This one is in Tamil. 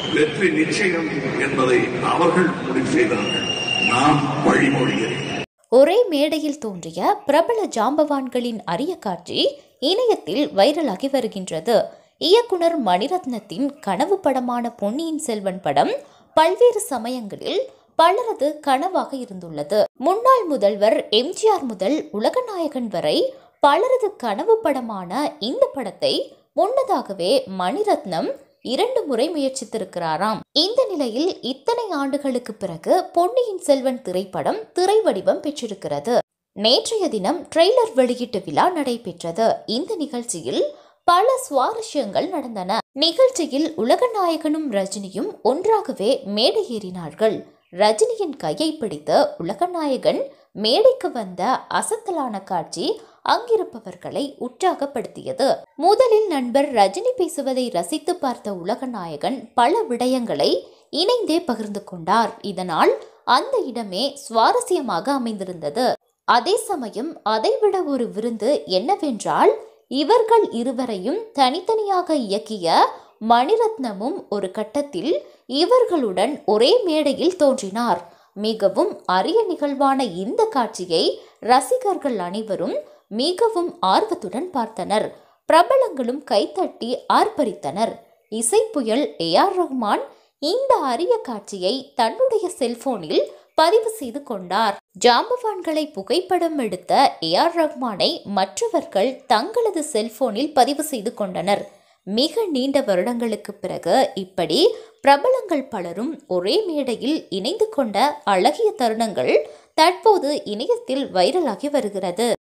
வெற்றி நிச்சயம் என்பதை அவர்கள் முடிவு செய்தார்கள் நான் வழிமொழிகிறேன் ஒரே மேடையில் தோன்றிய பிரபல ஜாம்பவான்களின் அரிய காட்சி இணையத்தில் வைரலாகி வருகின்றது இயக்குனர் மணிரத்னத்தின் கனவு படமான பொன்னியின் செல்வன் படம் பல்வேறு சமயங்களில் பலரது கனவாக இருந்துள்ளது முன்னாள் முதல்வர் எம்ஜிஆர் முதல் உலகநாயகன் வரை பலரது கனவு படமான இந்த படத்தை முன்னதாகவே மணிரத்னம் இரண்டு முறை முயற்சித்திருக்கிறாராம் இந்த நிலையில் இத்தனை ஆண்டுகளுக்கு பிறகு பொன்னியின் செல்வன் திரைப்படம் திரை வடிவம் பெற்றிருக்கிறது நேற்றைய தினம் ட்ரெய்லர் வெளியீட்டு விழா நடைபெற்றது இந்த நிகழ்ச்சியில் பல சுவாரஸ்யங்கள் நடந்தன நிகழ்ச்சியில் உலகநாயகனும் ரஜினியும் ஒன்றாகவே மேடை ஏறினார்கள் ரஜினியின் கையை பிடித்து உலகநாயகன் மேடைக்கு வந்த அசத்தலான காட்சி அங்கிருப்பவர்களை உற்சாகப்படுத்தியது முதலில் நண்பர் ரஜினி பேசுவதை ரசித்து பார்த்த உலகநாயகன் பல விடயங்களை இணைந்தே பகிர்ந்து கொண்டார் இதனால் அந்த இடமே சுவாரஸ்யமாக அமைந்திருந்தது அதே சமயம் அதைவிட ஒரு விருந்து என்னவென்றால் இவர்கள் இருவரையும் தனித்தனியாக இயக்கிய மணிரத்னமும் ஒரு கட்டத்தில் இவர்களுடன் ஒரே மேடையில் தோன்றினார் மிகவும் அரிய நிகழ்வான இந்த காட்சியை ரசிகர்கள் அனைவரும் மிகவும் ஆர்வத்துடன் பார்த்தனர் பிரபலங்களும் கைத்தட்டி ஆர்ப்பரித்தனர் இசைப்புயல் ஏ ஆர் ரஹ்மான் இந்த அரிய காட்சியை தன்னுடைய செல்போனில் பதிவு செய்து கொண்டார் ஜாம்பவான்களை புகைப்படம் எடுத்த ஏ ஆர் ரஹ்மானை மற்றவர்கள் தங்களது செல்போனில் பதிவு செய்து கொண்டனர் மிக நீண்ட வருடங்களுக்கு பிறகு இப்படி பிரபலங்கள் பலரும் ஒரே மேடையில் இணைந்து கொண்ட அழகிய தருணங்கள் தற்போது இணையத்தில் வைரலாகி வருகிறது